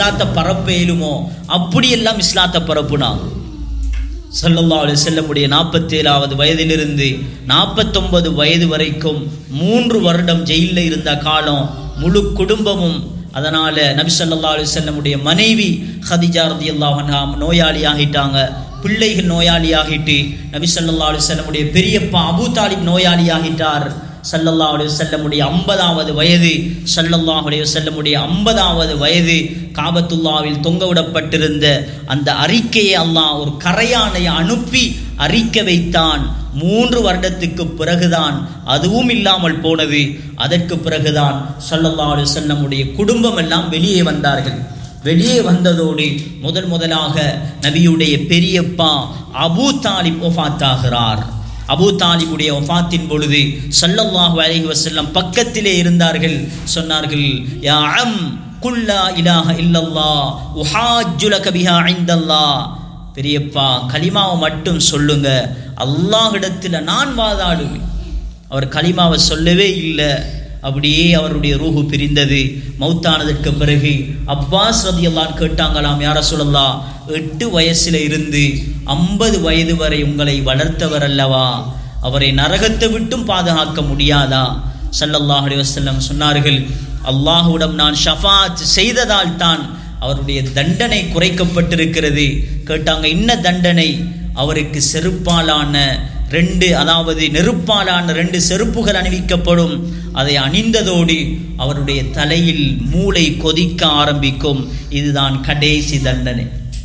இஸ்லாத்தை பரப்ப இயலுமோ அப்படியெல்லாம் இஸ்லாத்தை பரப்புனாங்க ஸல்லல்லாஹு அலைஹி வஸல்லமுடைய நாற்பத்தேழாவது வயதிலிருந்து நாற்பத்தொன்பது வயது வரைக்கும் மூன்று வருடம் ஜெயிலில் இருந்த காலம் முழு குடும்பமும் அதனால நபி ஸல்லல்லாஹு அலைஹி வஸல்லமுடைய மனைவி ஹதிஜா ரதியல்லாஹு அன்ஹா நோயாளி ஆகிட்டாங்க பிள்ளைகள் நோயாளி ஆகிட்டு நபி ஸல்லல்லாஹு அலைஹி வஸல்லமுடைய பெரியப்பா அபூ தாலிப் நோயாளி ஆகிட்டார் ஸல்லல்லாஹு அலைஹி வஸல்லமுடைய ஐம்பதாவது வயது ஸல்லல்லாஹு அலைஹி வஸல்லமுடைய ஐம்பதாவது வயது காபத்துல்லாவில் தொங்கவிடப்பட்டிருந்த அந்த அறிக்கையை அல்லாஹ் ஒரு கரையானை அனுப்பி அறிக்க வைத்தான் மூன்று வருடத்துக்கு பிறகுதான் அதுவும் இல்லாமல் போனது அதற்கு பிறகுதான் ஸல்லல்லாஹு அலைஹி வஸல்லமுடைய குடும்பம் எல்லாம் வெளியே வந்தார்கள் வெளியே வந்ததோடு முதல் முதலாக நபியுடைய பெரியப்பா அபூ தாலிப் ஒஃபாத்தாகிறார் அபூ தாலிபுடைய ஒஃபாத்தின் பொழுது ஸல்லல்லாஹு அலைஹி வஸல்லம் பக்கத்திலே இருந்தார்கள் சொன்னார்கள் யா அம் குல்லா இலாஹ இல்லல்லாஹ் உஹாஜ்ஜு லக பிஹா இந்தல்லாஹ் பெரியப்பா கலிமாவை மட்டும் சொல்லுங்க அல்லாஹ்விடத்தில் நான் வாதாடுவேன் அவர் கலிமாவை சொல்லவே இல்லை அப்படியே அவருடைய ரூஹு பிரிந்தது மௌத்தானதற்கு பிறகு அப்பாஸ் ரதியல்லான் கேட்டாங்களாம் யார சொல்லலாம் எட்டு வயசுல இருந்து ஐம்பது வயது வரை உங்களை வளர்த்தவர் அல்லவா அவரை நரகத்தை விட்டும் பாதுகாக்க முடியாதா ஸல்லல்லாஹு அலைஹி வஸல்லம் சொன்னார்கள் அல்லாஹ்விடம் நான் ஷஃபாத் செய்ததால் தான் அவருடைய தண்டனை குறைக்கப்பட்டிருக்கிறது கேட்டாங்க என்ன தண்டனை அவருக்கு செருப்பாலான ரெண்டு அதாவது நெருப்பாலான ரெண்டு செருப்புகள் அணிவிக்கப்படும் அதை அணிந்ததோடு அவருடைய தலையில் மூளை கொதிக்க ஆரம்பிக்கும் இதுதான் கடைசி தண்டனை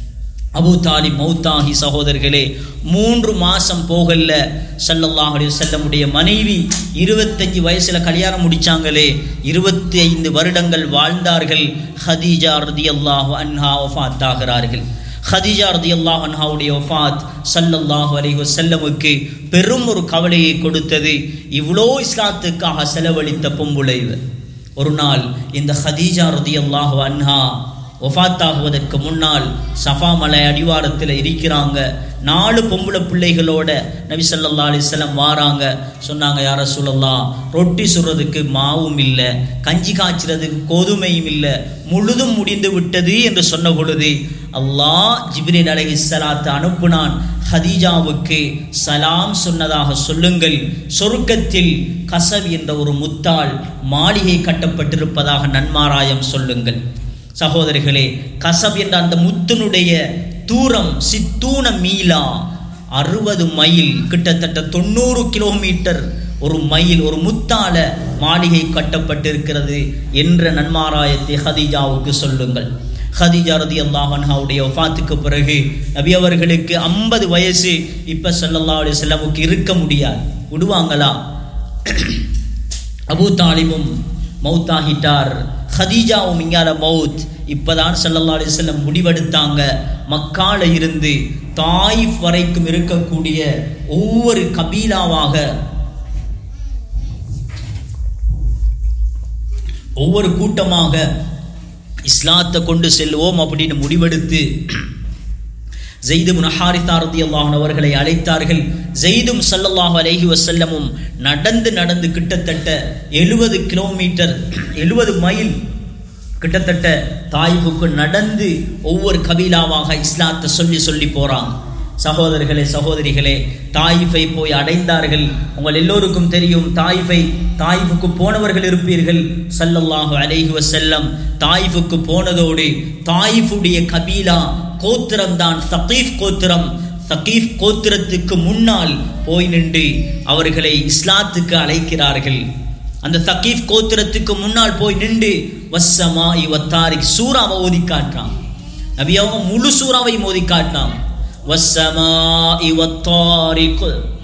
அபு தாலிப் மௌத்தாகி சகோதரர்களே மூன்று மாசம் போகல ஸல்லல்லாஹு அலைஹி வஸல்லமுடைய மனைவி இருபத்தஞ்சு வயசுல கல்யாணம் முடிச்சாங்களே இருபத்தி ஐந்து வருடங்கள் வாழ்ந்தார்கள் ஹதீஜா ரதியல்லாஹு அன்ஹா வஃபாத் ஆகிறார்கள் ஹதீஜா ரதியல்லாஹு அன்ஹாவுடைய வஃபாத் ஸல்லல்லாஹு அலைஹி வஸல்லமுக்கு பெரும் ஒரு கவலையை கொடுத்தது இவ்வளோ இஸ்லாத்துக்காக செலவழித்த பொம்புளை இவர். ஒரு நாள் இந்த ஹதீஜா ரதியல்லாஹு அன்ஹா ஒஃபாத்தாகுவதற்கு முன்னால் சஃபா மலை அடிவாரத்தில் இருக்கிறாங்க நாலு பொம்பளை பிள்ளைகளோட நபி ஸல்லல்லாஹு அலைஹி வஸல்லம் வாராங்க சொன்னாங்க யார சொல்லலாம் ரொட்டி சுடுறதுக்கு மாவும் இல்லை கஞ்சி காய்ச்சறதுக்கு கோதுமையும் இல்லை முழுதும் முடிந்து விட்டது என்று சொன்ன பொழுது அல்லாஹ் ஜிப்ரீல் அலைஹிஸ்ஸலாத்து அனுப்புனான் ஹதீஜாவுக்கு சலாம் சொன்னதாக சொல்லுங்கள் சொர்க்கத்தில் கசப் என்ற ஒரு முத்தாள் மாளிகை கட்டப்பட்டிருப்பதாக நன்மாராயம் சொல்லுங்கள் சகோதரிகளே கசப் என்ற அந்த முத்தினுடைய தூரம் சித்தூன மீலா அறுபது மைல் கிட்டத்தட்ட தொண்ணூறு கிலோமீட்டர் ஒரு மைல் ஒரு முத்தால மாளிகை கட்டப்பட்டிருக்கிறது என்ற நன்மாராயத்தை ஹதீஜாவுக்கு சொல்லுங்கள் ஹதீஜா ரதி அல்லாஹன்ஹாவுடைய வஃபாத்துக்கு பிறகு நபி அவர்களுக்கு ஐம்பது வயசு இப்போ ஸல்லல்லாஹு அலைஹி வஸல்லமுக்கு இருக்க முடியாது விடுவாங்களா அபூ தாலிபும் மௌத்தாகிட்டார் ஹதீஜாவும் இங்கால மவுத் இப்பதான் ஸல்லல்லாஹு அலைஹி வஸல்லம் முடிவெடுத்தாங்க மக்கால இருந்து தாயிஃப் வரைக்கும் இருக்கக்கூடிய ஒவ்வொரு கபீலாவாக ஒவ்வொரு கூட்டமாக இஸ்லாத்தை கொண்டு செல்வோம் அப்படின்னு முடிவெடுத்து ஜெய்து முனஹாரிதா ரதியல்லாஹு அவர்களை அழைத்தார்கள் ஜெய்தும் ஸல்லல்லாஹு அலைஹி வஸல்லமும் நடந்து நடந்து கிட்டத்தட்ட எழுபது கிலோமீட்டர் எழுபது மைல் கிட்டத்தட்ட தாய்வுக்கு நடந்து ஒவ்வொரு கபீலாவாக இஸ்லாத்தை சொல்லி சொல்லி போறாங்க சகோதரர்களே சகோதரிகளே தாயிஃபை போய் அடைந்தார்கள் உங்கள் எல்லோருக்கும் தெரியும் தாயிஃபை தாயிஃபுக்கு போனவர்கள் இருப்பீர்கள் ஸல்லல்லாஹு அலைஹி வஸல்லம் தாயிஃபுக்கு போனதோடு தாயிஃபுடைய கபீலா கோத்திரம் தான் சகீஃப் கோத்திரம் சகீஃப் கோத்திரத்துக்கு முன்னால் போய் நின்று அவர்களை இஸ்லாத்துக்கு அழைக்கிறார்கள் அந்த சகீஃப் கோத்திரத்துக்கு முன்னால் போய் நின்று வசமா இவத்தாரிக் சூறாவை ஓதி காட்டுறான் நபி அவங்க முழு சூறாவை மோதி காட்டினான் வசமா இவத்தாரிக்